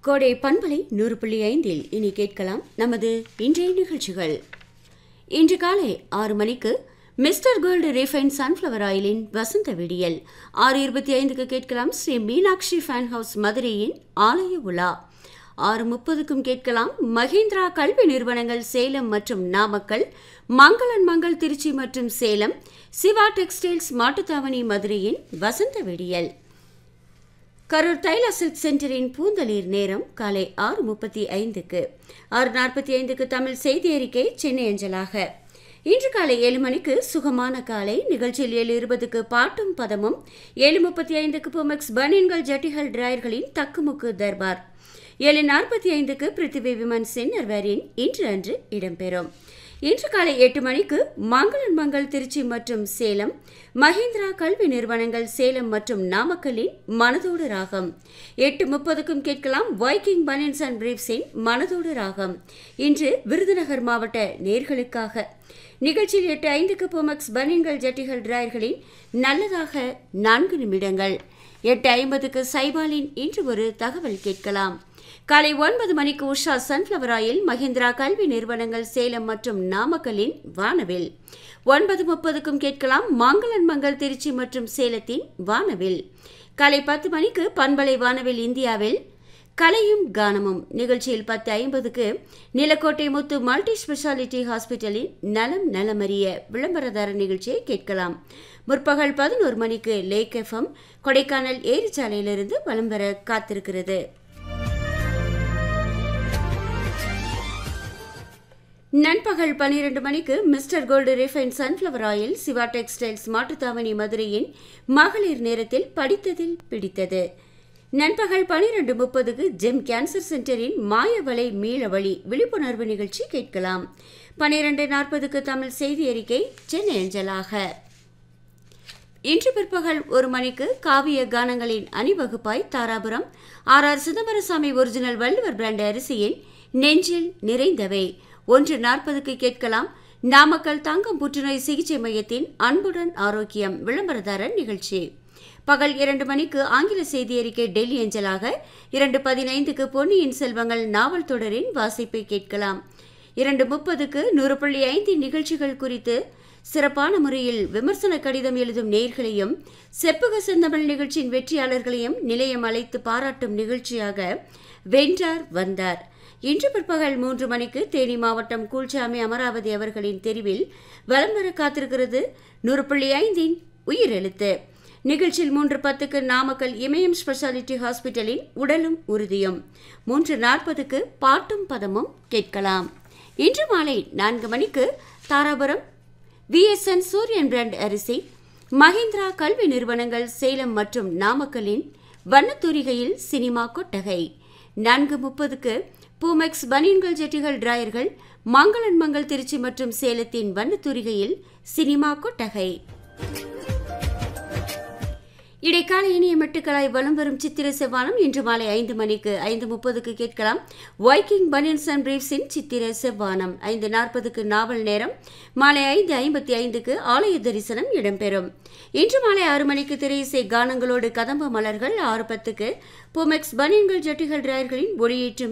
கோடை பண்பலை நூறு புள்ளி ஐந்தில் இனி கேட்கலாம் நமது இன்றைய நிகழ்ச்சிகள் இன்று காலை ஆறு மணிக்கு மிஸ்டர் கோல்டு ரீஃபைன் சன்ஃப்ளவர் ஆயிலின் வசந்த விடியல் ஆறு இருபத்தி ஐந்துக்கு கேட்கலாம் ஸ்ரீ மீனாட்சி ஃபேன் ஹவுஸ் மதுரையின் ஆலய உலா ஆறு முப்பதுக்கும் கேட்கலாம் மஹிந்திரா கல்வி நிறுவனங்கள் சேலம் மற்றும் நாமக்கல் மங்களன் மங்கள் திருச்சி மற்றும் சேலம் சிவா டெக்ஸ்டைல்ஸ் மாட்டுத்தாவணி மதுரையின் வசந்த விடியல் கரூர் தைலா சில்க் சென்டரின் பூந்தளிர் நேரம் காலை ஆறு முப்பத்தி ஐந்துக்கு ஆறு நாற்பத்தி ஐந்துக்கு தமிழ் செய்தி அறிக்கை சென்னை அஞ்சலாக இன்று காலை ஏழு மணிக்கு சுகமான காலை நிகழ்ச்சியில் ஏழு இருபதுக்கு பாட்டும் பதமும் ஏழு முப்பத்தி ஐந்துக்கு பொமெக்ஸ் பனியன்கள் ஜட்டிகள் டிராயர்களின் தக்குமுக்கு தர்பார் ஏழு நாற்பத்தி ஐந்துக்கு பிருத்திவி விமன் சின்னர்வரின் இன்று அன்று இடம்பெறும் இன்று காலை எட்டு மணிக்கு மங்களன் மங்கள் திருச்சி மற்றும் சேலம் மஹிந்திரா கல்வி நிறுவனங்கள் சேலம் மற்றும் நாமக்கல்லின் மனதோடு ராகம் எட்டு முப்பதுக்கும் கேட்கலாம் வைக்கிங் பனியன்ஸ் அண்ட் பிரீப்ஸின் மனதோடு ராகம் இன்று விருதுநகர் மாவட்ட நேர்களுக்காக நிகழ்ச்சியில் எட்டு ஐந்துக்கு போமக்ஸ் பனியன்கள் ஜட்டிகள் டிராயர்களின் நல்லதாக நான்கு நிமிடங்கள் எட்டு ஐம்பதுக்கு சைபாலின் இன்று ஒரு தகவல் கேட்கலாம் காலை ஒன்பது மணிக்கு உஷா சன்ஃப்ளவர் ஆயில் மஹிந்திரா கல்வி நிறுவனங்கள் சேலம் மற்றும் நாமக்கலின் வானவில் ஒன்பது முப்பதுக்கும் கேட்கலாம் மங்களன் மங்கள் திருச்சி மற்றும் சேலத்தின் வானவில் காலை பத்து மணிக்கு பண்பலை வானவில் இந்தியாவில் கலையும் கானமும் நிகழ்ச்சியில் பத்து ஐம்பதுக்கு நிலக்கோட்டை முத்து மல்டி ஸ்பெஷாலிட்டி ஹாஸ்பிட்டலின் நலம் நலமறிய விளம்பரதார நிகழ்ச்சியை கேட்கலாம் முற்பகல் பதினோரு மணிக்கு லேக் எஃப்எம் கொடைக்கானல் ஏரிச்சாலையிலிருந்து வலம் வர காத்திருக்கிறது நண்பகல் பன்னிரண்டு மணிக்கு Mister Gold refine sunflower oil Siva textiles Mattuthavani மதுரையின் மகளிர் நேரத்தில் படித்ததில் பிடித்தது நண்பகல் பனிரெண்டு முப்பதுக்கு ஜெம் கேன்சர் சென்டரின் மாயவலை மீளவழி விழிப்புணர்வு நிகழ்ச்சி கேட்கலாம் பனிரெண்டு நாற்பதுக்கு தமிழ் செய்தி அறிக்கை சென்னை அஞ்சலாக இன்று பிற்பகல் ஒரு மணிக்கு காவிய கானங்களின் அணிவகுப்பாய் Dharapuram R R Chidambarasamy original Valluvar brand அரிசியின் நெஞ்சில் நிறைந்தவை ஒன்று நாற்பதுக்கு கேட்கலாம் நாமக்கல் தங்கம் புற்றுநோய் சிகிச்சை மையத்தின் அன்புடன் ஆரோக்கியம் விளம்பரதாரர் நிகழ்ச்சி பகல் இரண்டு மணிக்கு ஆங்கில செய்தி அறிக்கை டெல்லி அஞ்சலாக இரண்டு பதினைந்துக்கு பொன்னியின் செல்வங்கள் நாவல் தொடரின் வாசிப்பை கேட்கலாம் இரண்டு முப்பதுக்கு நூறு புள்ளி ஐந்து நிகழ்ச்சிகள் குறித்து சிறப்பான முறையில் விமர்சன கடிதம் எழுதும் நேர்களையும் செப்புக செந்தமிழ் நிகழ்ச்சியின் வெற்றியாளர்களையும் நிலையம் அழைத்து பாராட்டும் நிகழ்ச்சியாக வென்றார் வந்தார் இன்று பிற்பகல் மூன்று மணிக்கு தேனி மாவட்டம் கூல்சாமி அமராவதி அவர்களின் தெரிவில் வலம் வர காத்திருக்கிறது நூறு புள்ளி ஐந்தின் உயிரெழுத்து நிகழ்ச்சியில் மூன்று பத்துக்கு நாமக்கல் இமயம் ஸ்பெஷாலிட்டி ஹாஸ்பிட்டலின் உடலும் உறுதியும் மூன்று நாற்பதுக்கு பாட்டும் பதமும் கேட்கலாம் இன்று மாலை நான்கு மணிக்கு தாராபுரம் விஎஸ்என் சூரியன் பிராண்ட் அரிசி மஹிந்திரா கல்வி நிறுவனங்கள் சேலம் மற்றும் நாமக்கலின் வண்ணத்தூரிகையில் சினிமா கொட்டகை நான்கு முப்பதுக்கு பூமெக்ஸ் பனியன்கள் ஜெட்டிகள் டிராயர்கள் மங்களன் மங்கள் திருச்சி மற்றும் சேலத்தின் வண்ணத்தூரிகையில் சினிமா கொட்டகை இடைக்கால இனிய மெட்டுக்களாய் வலம் வரும் சித்திர செவ்வானம் இன்று மாலை ஐந்து மணிக்கு ஐந்து முப்பதுக்கு கேட்கலாம் வைக்கிங் பனியன்ஸ் அண்ட் பிரீவ்ஸின் சித்திர செவ்வானம் ஐந்து நாற்பதுக்கு நாவல் நேரம் மாலை ஐந்து ஐம்பத்தி ஐந்துக்கு ஆலய தரிசனம் இடம்பெறும் இன்று மாலை ஆறு மணிக்கு திரையிசை கானங்களோடு கதம்ப மலர்கள் ஆறு பத்துக்கு பொமெக்ஸ் பனியன்கள் ஜட்டிகள் டிராயர்களின் ஒளியேற்றும்